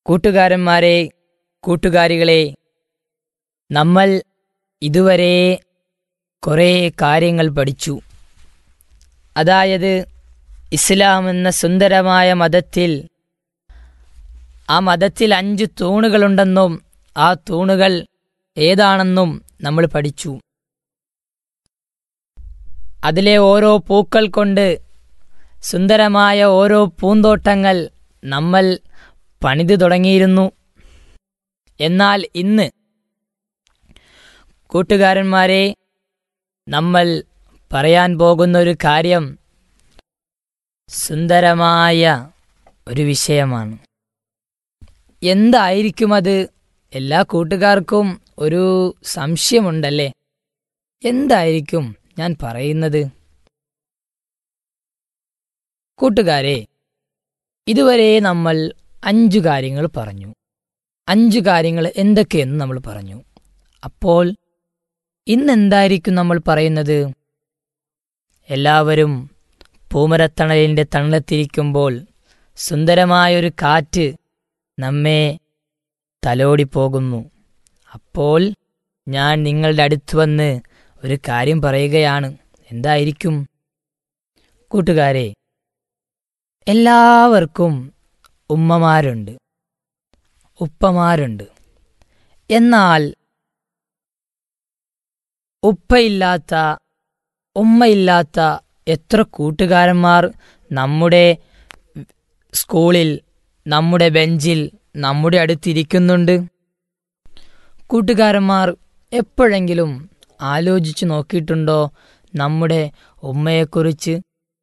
കൂട്ടുകാരന്മാരെ കൂട്ടുകാരികളെ നമ്മൾ ഇതുവരെ കുറേ കാര്യങ്ങൾ പഠിച്ചു അതായത് ഇസ്ലാം എന്ന സുന്ദരമായ മതത്തിൽ ആ മതത്തിൽ അഞ്ച് തൂണുകളുണ്ടെന്നും ആ തൂണുകൾ ഏതാണെന്നും നമ്മൾ പഠിച്ചു അതിലെ ഓരോ പൂക്കൾ കൊണ്ട് സുന്ദരമായ ഓരോ പൂന്തോട്ടങ്ങൾ നമ്മൾ പണിതു തുടങ്ങിയിരുന്നു എന്നാൽ ഇന്ന് കൂട്ടുകാരന്മാരെ നമ്മൾ പറയാൻ പോകുന്ന ഒരു കാര്യം സുന്ദരമായ ഒരു വിഷയമാണ് എന്തായിരിക്കും അത് എല്ലാ കൂട്ടുകാർക്കും ഒരു സംശയമുണ്ടല്ലേ എന്തായിരിക്കും ഞാൻ പറയുന്നത് കൂട്ടുകാരെ ഇതുവരെ നമ്മൾ അഞ്ചു കാര്യങ്ങൾ പറഞ്ഞു അഞ്ചു കാര്യങ്ങൾ എന്തൊക്കെയെന്ന് നമ്മൾ പറഞ്ഞു അപ്പോൾ ഇന്നെന്തായിരിക്കും നമ്മൾ പറയുന്നത് എല്ലാവരും പൂമരത്തണലിൻ്റെ തണലത്തിരിക്കുമ്പോൾ സുന്ദരമായൊരു കാറ്റ് നമ്മെ തലോടിപ്പോകുന്നു അപ്പോൾ ഞാൻ നിങ്ങളുടെ അടുത്ത് വന്ന് ഒരു കാര്യം പറയുകയാണ് എന്തായിരിക്കും കൂട്ടുകാരെ എല്ലാവർക്കും ഉമ്മമാരുണ്ട് ഉപ്പമാരുണ്ട് എന്നാൽ ഉപ്പയില്ലാത്ത ഉമ്മയില്ലാത്ത എത്ര കൂട്ടുകാരന്മാർ നമ്മുടെ സ്കൂളിൽ നമ്മുടെ ബെഞ്ചിൽ നമ്മുടെ അടുത്തിരിക്കുന്നുണ്ട് കൂട്ടുകാരന്മാർ എപ്പോഴെങ്കിലും ആലോചിച്ചു നോക്കിയിട്ടുണ്ടോ നമ്മുടെ ഉമ്മയെക്കുറിച്ച്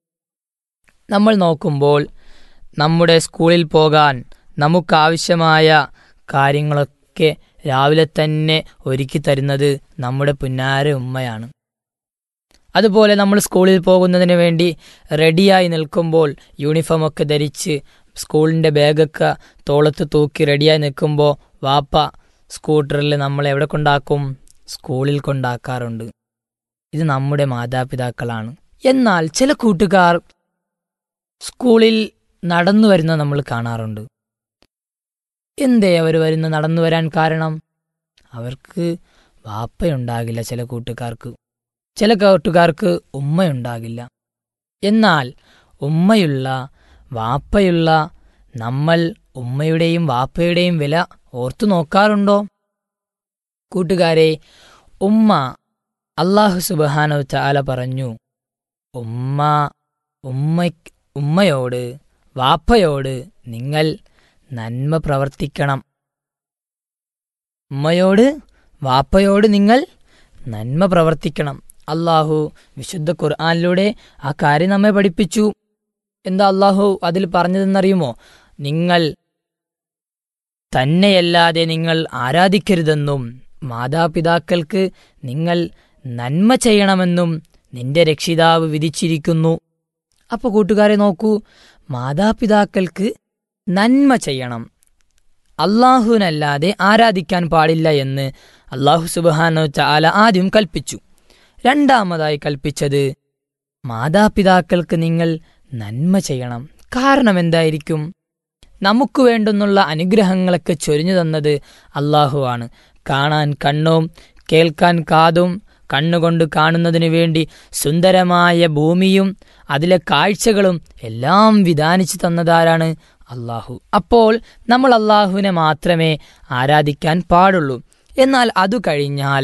നമ്മൾ നോക്കുമ്പോൾ നമ്മുടെ സ്കൂളിൽ പോകാൻ നമുക്കാവശ്യമായ കാര്യങ്ങളൊക്കെ രാവിലെ തന്നെ ഒരുക്കി തരുന്നത് നമ്മുടെ പുന്നാര ഉമ്മയാണ് അതുപോലെ നമ്മൾ സ്കൂളിൽ പോകുന്നതിന് വേണ്ടി റെഡിയായി നിൽക്കുമ്പോൾ യൂണിഫോമൊക്കെ ധരിച്ച് സ്കൂളിൻ്റെ ബാഗൊക്കെ തോളത്ത് തൂക്കി റെഡിയായി നിൽക്കുമ്പോൾ വാപ്പ സ്കൂട്ടറിൽ നമ്മൾ എവിടെ കൊണ്ടാക്കും സ്കൂളിൽ കൊണ്ടാക്കാറുണ്ട് ഇത് നമ്മുടെ മാതാപിതാക്കളാണ് എന്നാൽ ചില കൂട്ടുകാർ സ്കൂളിൽ നടന്നു വരുന്നത് നമ്മൾ കാണാറുണ്ട് എന്തേ അവർ വരുന്ന നടന്നു വരാൻ കാരണം അവർക്ക് വാപ്പയുണ്ടാകില്ല ചില കൂട്ടുകാർക്ക് ചില കൂട്ടുകാർക്ക് ഉമ്മയുണ്ടാകില്ല എന്നാൽ ഉമ്മയുള്ള വാപ്പയുള്ള നമ്മൾ ഉമ്മയുടെയും വാപ്പയുടെയും വില ഓർത്തു നോക്കാറുണ്ടോ കൂട്ടുകാരെ ഉമ്മ അള്ളാഹു സുബാനോ ചാല പറഞ്ഞു ഉമ്മ ഉമ്മ ഉമ്മയോട് വാപ്പയോട് നിങ്ങൾ നന്മ പ്രവർത്തിക്കണം ഉമ്മയോട് വാപ്പയോട് നിങ്ങൾ നന്മ പ്രവർത്തിക്കണം അള്ളാഹു വിശുദ്ധ ഖുർആാനിലൂടെ ആ കാര്യം നമ്മെ പഠിപ്പിച്ചു എന്താ അള്ളാഹു അതിൽ പറഞ്ഞതെന്നറിയുമോ നിങ്ങൾ തന്നെയല്ലാതെ നിങ്ങൾ ആരാധിക്കരുതെന്നും മാതാപിതാക്കൾക്ക് നിങ്ങൾ നന്മ ചെയ്യണമെന്നും നിന്റെ രക്ഷിതാവ് വിധിച്ചിരിക്കുന്നു അപ്പോൾ കൂട്ടുകാരെ നോക്കൂ മാതാപിതാക്കൾക്ക് നന്മ ചെയ്യണം അള്ളാഹുവിനല്ലാതെ ആരാധിക്കാൻ പാടില്ല എന്ന് അള്ളാഹു സുബാനോ ചാല ആദ്യം കൽപ്പിച്ചു രണ്ടാമതായി കൽപ്പിച്ചത് മാതാപിതാക്കൾക്ക് നിങ്ങൾ നന്മ ചെയ്യണം കാരണം എന്തായിരിക്കും നമുക്ക് വേണ്ടുന്നുള്ള അനുഗ്രഹങ്ങളൊക്കെ ചൊരിഞ്ഞു തന്നത് അള്ളാഹുവാണ് കാണാൻ കണ്ണും കേൾക്കാൻ കാതും കണ്ണുകൊണ്ട് കാണുന്നതിനു വേണ്ടി സുന്ദരമായ ഭൂമിയും അതിലെ കാഴ്ചകളും എല്ലാം വിധാനിച്ചു തന്നതാരാണ് അള്ളാഹു അപ്പോൾ നമ്മൾ അള്ളാഹുവിനെ മാത്രമേ ആരാധിക്കാൻ പാടുള്ളൂ എന്നാൽ അതു കഴിഞ്ഞാൽ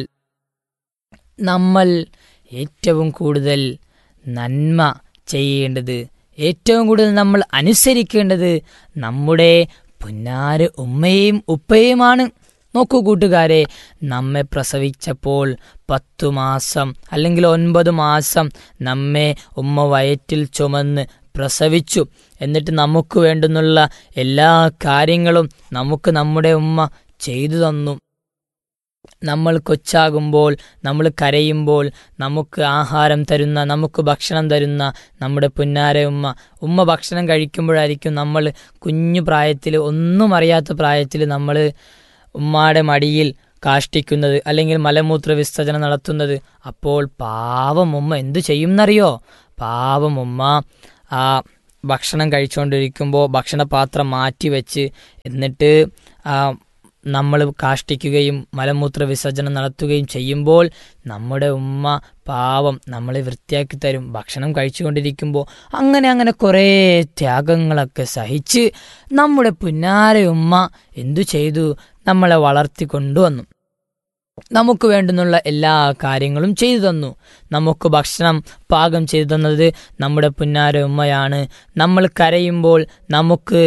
നമ്മൾ ഏറ്റവും കൂടുതൽ നന്മ ചെയ്യേണ്ടത് ഏറ്റവും കൂടുതൽ നമ്മൾ അനുസരിക്കേണ്ടത് നമ്മുടെ പുന്നാര് ഉമ്മയും ഉപ്പയുമാണ് നോക്കൂ കൂട്ടുകാരെ നമ്മെ പ്രസവിച്ചപ്പോൾ പത്തു മാസം അല്ലെങ്കിൽ ഒൻപത് മാസം നമ്മെ ഉമ്മ വയറ്റിൽ ചുമന്ന് പ്രസവിച്ചു എന്നിട്ട് നമുക്ക് വേണ്ടുന്നുള്ള എല്ലാ കാര്യങ്ങളും നമുക്ക് നമ്മുടെ ഉമ്മ ചെയ്തു തന്നു നമ്മൾ കൊച്ചാകുമ്പോൾ നമ്മൾ കരയുമ്പോൾ നമുക്ക് ആഹാരം തരുന്ന നമുക്ക് ഭക്ഷണം തരുന്ന നമ്മുടെ പുന്നാര ഉമ്മ ഉമ്മ ഭക്ഷണം കഴിക്കുമ്പോഴായിരിക്കും നമ്മൾ കുഞ്ഞു പ്രായത്തിൽ ഒന്നും അറിയാത്ത പ്രായത്തിൽ നമ്മൾ ഉമ്മയുടെ മടിയിൽ കാഷ്ടിക്കുന്നത് അല്ലെങ്കിൽ മലമൂത്ര വിസർജനം നടത്തുന്നത് അപ്പോൾ പാവം ഉമ്മ എന്തു ചെയ്യുമെന്നറിയോ പാവം ഉമ്മ ആ ഭക്ഷണം കഴിച്ചുകൊണ്ടിരിക്കുമ്പോൾ ഭക്ഷണപാത്രം മാറ്റി വെച്ച് എന്നിട്ട് നമ്മൾ കാഷ്ടിക്കുകയും മലമൂത്ര വിസർജനം നടത്തുകയും ചെയ്യുമ്പോൾ നമ്മുടെ ഉമ്മ പാവം നമ്മളെ വൃത്തിയാക്കി തരും ഭക്ഷണം കഴിച്ചുകൊണ്ടിരിക്കുമ്പോൾ അങ്ങനെ അങ്ങനെ കുറേ ത്യാഗങ്ങളൊക്കെ സഹിച്ച് നമ്മുടെ പുന്നാര ഉമ്മ എന്തു ചെയ്തു നമ്മളെ വളർത്തി കൊണ്ടുവന്നു നമുക്ക് വേണ്ടുന്നുള്ള എല്ലാ കാര്യങ്ങളും ചെയ്തു തന്നു നമുക്ക് ഭക്ഷണം പാകം ചെയ്തു തന്നത് നമ്മുടെ പുന്നാര ഉമ്മയാണ് നമ്മൾ കരയുമ്പോൾ നമുക്ക്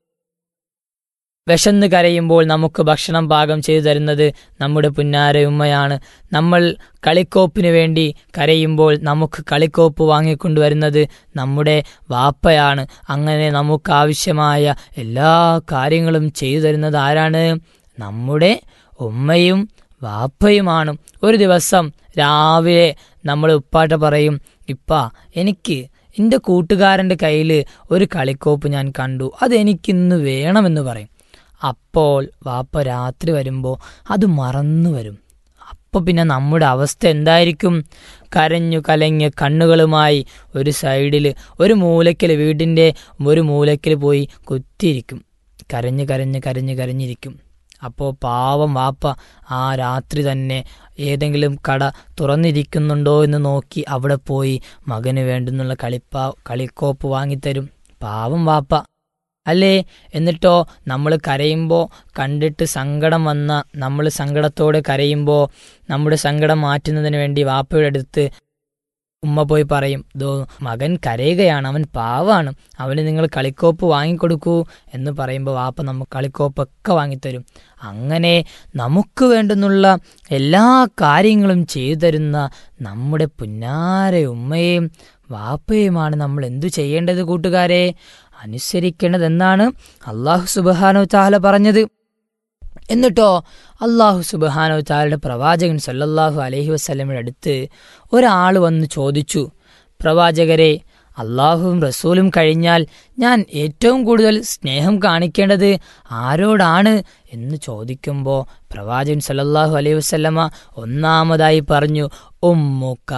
വിശന്ന് കരയുമ്പോൾ നമുക്ക് ഭക്ഷണം പാകം ചെയ്തു തരുന്നത് നമ്മുടെ പുന്നാര ഉമ്മയാണ് നമ്മൾ കളിക്കോപ്പിന് വേണ്ടി കരയുമ്പോൾ നമുക്ക് കളിക്കോപ്പ് വാങ്ങിക്കൊണ്ടുവരുന്നത് നമ്മുടെ വാപ്പയാണ് അങ്ങനെ നമുക്ക് ആവശ്യമായ എല്ലാ കാര്യങ്ങളും ചെയ്തു തരുന്നത് ആരാണ് നമ്മുടെ ഉമ്മയും വാപ്പയുമാണ് ഒരു ദിവസം രാവിലെ നമ്മൾ ഉപ്പാട്ട പറയും ഇപ്പ എനിക്ക് എൻ്റെ കൂട്ടുകാരൻ്റെ കയ്യിൽ ഒരു കളിക്കോപ്പ് ഞാൻ കണ്ടു അതെനിക്കിന്ന് വേണമെന്ന് പറയും അപ്പോൾ വാപ്പ രാത്രി വരുമ്പോൾ അത് മറന്നു വരും അപ്പോൾ പിന്നെ നമ്മുടെ അവസ്ഥ എന്തായിരിക്കും കരഞ്ഞു കലഞ്ഞ് കണ്ണുകളുമായി ഒരു സൈഡിൽ ഒരു മൂലയ്ക്കൽ വീടിൻ്റെ ഒരു മൂലയ്ക്കൽ പോയി കുത്തിയിരിക്കും കരഞ്ഞ് കരഞ്ഞ് കരഞ്ഞ് കരഞ്ഞിരിക്കും അപ്പോൾ പാവം വാപ്പ ആ രാത്രി തന്നെ ഏതെങ്കിലും കട തുറന്നിരിക്കുന്നുണ്ടോ എന്ന് നോക്കി അവിടെ പോയി മകന് വേണ്ടുന്നുള്ള കളിപ്പാ കളിക്കോപ്പ് വാങ്ങിത്തരും പാവം വാപ്പ അല്ലേ എന്നിട്ടോ നമ്മൾ കരയുമ്പോൾ കണ്ടിട്ട് സങ്കടം വന്ന നമ്മൾ സങ്കടത്തോടെ കരയുമ്പോൾ നമ്മുടെ സങ്കടം മാറ്റുന്നതിന് വേണ്ടി വാപ്പയുടെ അടുത്ത് ഉമ്മ പോയി പറയും ദോ മകൻ കരയുകയാണ് അവൻ പാവാണ് അവന് നിങ്ങൾ കളിക്കോപ്പ് വാങ്ങിക്കൊടുക്കൂ എന്ന് പറയുമ്പോൾ വാപ്പ നമുക്ക് കളിക്കോപ്പൊക്കെ വാങ്ങിത്തരും അങ്ങനെ നമുക്ക് വേണ്ടുന്നുള്ള എല്ലാ കാര്യങ്ങളും ചെയ്തു തരുന്ന നമ്മുടെ പുന്നാര ഉമ്മയും വാപ്പയുമാണ് നമ്മൾ എന്തു ചെയ്യേണ്ടത് കൂട്ടുകാരെ അനുസരിക്കേണ്ടതെന്നാണ് അള്ളാഹു സുബാനോ ചാല പറഞ്ഞത് എന്നിട്ടോ അള്ളാഹു സുബാനോ ചാലയുടെ പ്രവാചകൻ സല്ലല്ലാഹു അലഹി വസ്ലമിയുടെ അടുത്ത് ഒരാൾ വന്ന് ചോദിച്ചു പ്രവാചകരെ അള്ളാഹുവും റസൂലും കഴിഞ്ഞാൽ ഞാൻ ഏറ്റവും കൂടുതൽ സ്നേഹം കാണിക്കേണ്ടത് ആരോടാണ് എന്ന് ചോദിക്കുമ്പോൾ പ്രവാചകൻ സല്ലല്ലാഹു അലൈഹി വസ്ലമ ഒന്നാമതായി പറഞ്ഞു ഉമ്മുക്ക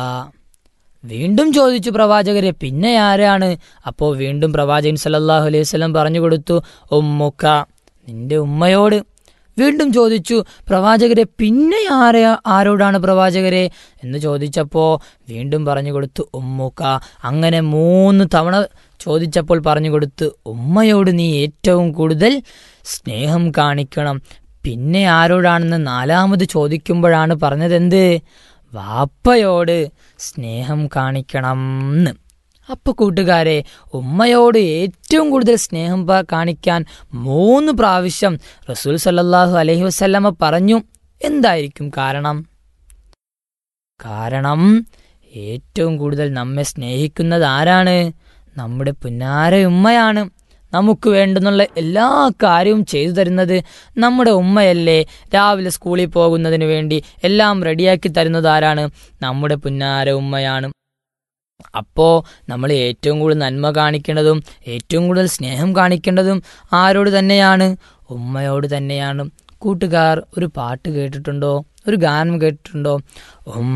വീണ്ടും ചോദിച്ചു പ്രവാചകരെ പിന്നെ ആരാണ് അപ്പോൾ വീണ്ടും പ്രവാചകൻ സല്ലല്ലാഹു അലൈഹി വസല്ലം പറഞ്ഞു കൊടുത്തു ഉമ്മുക്ക നിന്റെ ഉമ്മയോട് വീണ്ടും ചോദിച്ചു പ്രവാചകരെ പിന്നെ ആരെ ആരോടാണ് പ്രവാചകരെ എന്ന് ചോദിച്ചപ്പോൾ വീണ്ടും പറഞ്ഞു കൊടുത്തു ഉമ്മുക്ക അങ്ങനെ മൂന്ന് തവണ ചോദിച്ചപ്പോൾ പറഞ്ഞു കൊടുത്തു ഉമ്മയോട് നീ ഏറ്റവും കൂടുതൽ സ്നേഹം കാണിക്കണം പിന്നെ ആരോടാണെന്ന് നാലാമത് ചോദിക്കുമ്പോഴാണ് പറഞ്ഞതെന്ത് വാപ്പയോട് സ്നേഹം കാണിക്കണം എന്ന് അപ്പൊ കൂട്ടുകാരെ ഉമ്മയോട് ഏറ്റവും കൂടുതൽ സ്നേഹം കാണിക്കാൻ മൂന്ന് പ്രാവശ്യം റസൂൽ സല്ലാഹു അലഹി വസ്ല്ലമ്മ പറഞ്ഞു എന്തായിരിക്കും കാരണം കാരണം ഏറ്റവും കൂടുതൽ നമ്മെ സ്നേഹിക്കുന്നത് ആരാണ് നമ്മുടെ പുന്നാര ഉമ്മയാണ് നമുക്ക് വേണ്ടുന്നുള്ള എല്ലാ കാര്യവും ചെയ്തു തരുന്നത് നമ്മുടെ ഉമ്മയല്ലേ രാവിലെ സ്കൂളിൽ പോകുന്നതിന് വേണ്ടി എല്ലാം റെഡിയാക്കി തരുന്നത് ആരാണ് നമ്മുടെ പുന്നാര ഉമ്മയാണ് അപ്പോൾ നമ്മൾ ഏറ്റവും കൂടുതൽ നന്മ കാണിക്കേണ്ടതും ഏറ്റവും കൂടുതൽ സ്നേഹം കാണിക്കേണ്ടതും ആരോട് തന്നെയാണ് ഉമ്മയോട് തന്നെയാണ് കൂട്ടുകാർ ഒരു പാട്ട് കേട്ടിട്ടുണ്ടോ ഒരു ഗാനം കേട്ടിട്ടുണ്ടോ